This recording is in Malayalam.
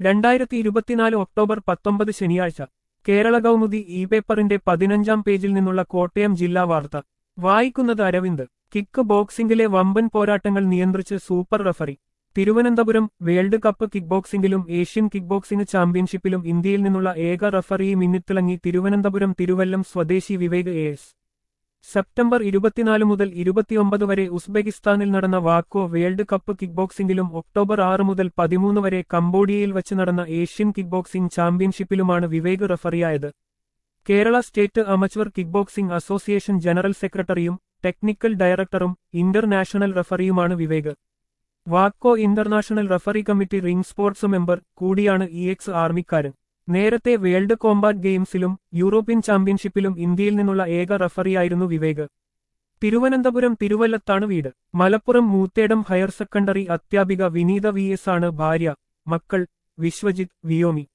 രണ്ടായിരത്തി ഇരുപത്തിനാല് ഒക്ടോബർ പത്തൊമ്പത് ശനിയാഴ്ച കേരള കൗമുദി ഇ പേപ്പറിന്റെ പതിനഞ്ചാം പേജിൽ നിന്നുള്ള കോട്ടയം ജില്ലാ വാർത്ത വായിക്കുന്നത് അരവിന്ദ് കിക്ക് ബോക്സിംഗിലെ വമ്പൻ പോരാട്ടങ്ങൾ നിയന്ത്രിച്ച് super referee Thiruvananthapuram world cup kick ബോക്സിംഗിലും ഏഷ്യൻ കിക്ക് ബോക്സിംഗ് ചാമ്പ്യൻഷിപ്പിലും ഇന്ത്യയിൽ നിന്നുള്ള ഏക റഫറി മിന്നിത്തിളങ്ങി തിരുവനന്തപുരം തിരുവല്ലം സ്വദേശി വിവേക് എ എസ് സെപ്റ്റംബർ ഇരുപത്തിനാല് മുതൽ ഇരുപത്തിയൊമ്പത് വരെ ഉസ്ബെക്കിസ്ഥാനിൽ നടന്ന വാക്കോ വേൾഡ് കപ്പ് കിക്ക് ബോക്സിംഗിലും ഒക്ടോബർ ആറ് മുതൽ പതിമൂന്ന് വരെ കംബോഡിയയിൽ വച്ച് നടന്ന ഏഷ്യൻ കിക്ക് ബോക്സിംഗ് ചാമ്പ്യൻഷിപ്പിലുമാണ് വിവേക് റഫറിയായത് Kerala state amateur kick boxing association general സെക്രട്ടറിയും ടെക്നിക്കൽ ഡയറക്ടറും ഇന്റർനാഷണൽ റഫറിയുമാണ് വിവേക് വാക്കോ international referee committee ring sports member കൂടിയാണ് ഇ എക്സ് ആർമിക്കാരൻ നേരത്തെ വേൾഡ് കോമ്പാറ്റ് ഗെയിംസിലും യൂറോപ്യൻ ചാമ്പ്യൻഷിപ്പിലും ഇന്ത്യയിൽ നിന്നുള്ള ഏക റഫറിയായിരുന്നു വിവേക് തിരുവനന്തപുരം തിരുവല്ലത്താണ് വീട് മലപ്പുറം മൂത്തേടം ഹയർ സെക്കൻഡറി അധ്യാപിക വിനീത വി എസ് ആണ് ഭാര്യ മക്കൾ വിശ്വജിത്ത് വിയോമി